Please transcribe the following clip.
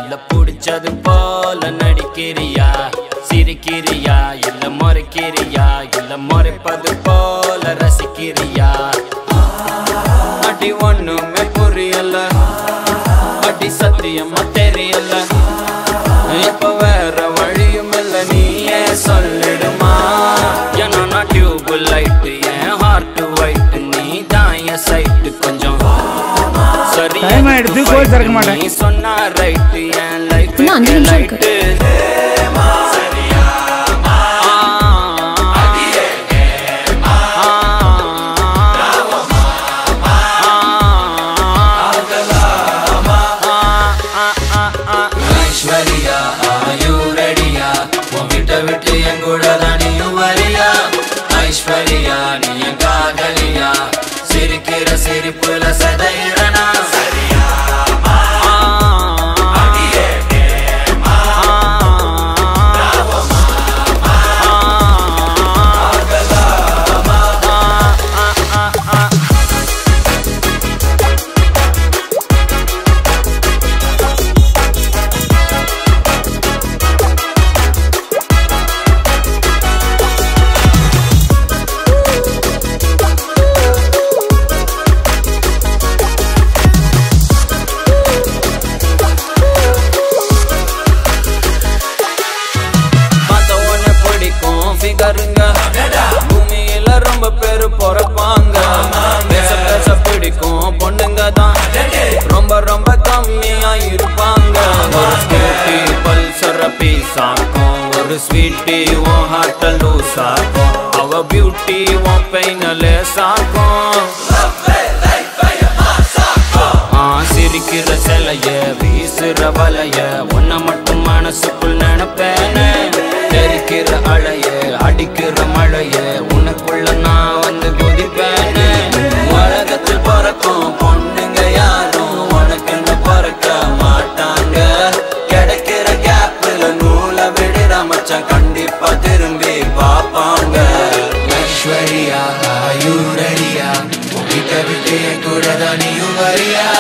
இல்ல புடிச்சது போல நடிக்கிறியா சிரிக்கிறியா இல்ல முறைக்கிறியா இல்ல முறைப்பது போல ரசிக்கிறியா அடி ஒண்ணுமே புரியல அடி சத்தியமா தெரியல இப்ப வேற வழியும் இல்ல நீயே சொல்லிடுமா ஏன்னா நான் டியூப் லைட் என் ஹார்ட் ஒயிட் நீ தான் என் சைட்டு கொஞ்சம் சரி Time ஆயிடுச்சு, கோயில் திறக்க மாட்டேன். நீ சொன்னா ரைட் என் லைஃப் இன்னும் அஞ்சு நிமிஷம் இருக்கு. லைட் ஐஸ்வர்யா ஆயு ரெடியா உன்கிட்ட விட்டு என் கூட தான் நீயும் வரியா ஐஸ்வர்யா நீ என் காதலியா சிரிக்கிற சிரிப்புல சதையிறனா சரியா பார்த்த உடனே பிடிக்கும் ஃபிகருங்க பூமியில ரொம்ப பேரு பிறப்பாங்க பேச பேச பிடிக்கும் பொண்ணுங்க தான் ரொம்ப ரொம்ப கம்மியா இருப்பாங்க ஒரு ஸ்கூட்டி பல்சர பீஸ் ஆக்கும் ஒரு ஸ்வீட்டி உன் ஹார்ட்ட லூஸ் ஆக்கும் அவ பியூட்டி உன் பெயின லேஸ் ஆக்கும் ஆ, சிரிக்கிற சிலைய வீசுற வலைய உன்னை மட்டும் மனசுக்குள் நினைப்பேனே தெரிக்கிற அலைய அடிக்கிற மழைய உனக்குள்ள நான் வந்து குதிப்பேனே உலகத்தில் பிறக்கும் பொண்ணுங்க யாரும் உனக்குன்னு பிறக்க மாட்டாங்க கிடைக்கிற கேப்ல நூலை விடுற மச்சான் கண்டிப்பா திரும்பி பாப்பாங்க ஐஸ்வர்யா ஆயுரடியா உன்கிட்ட விட்டு என் கூட தான் நீயும் வரியா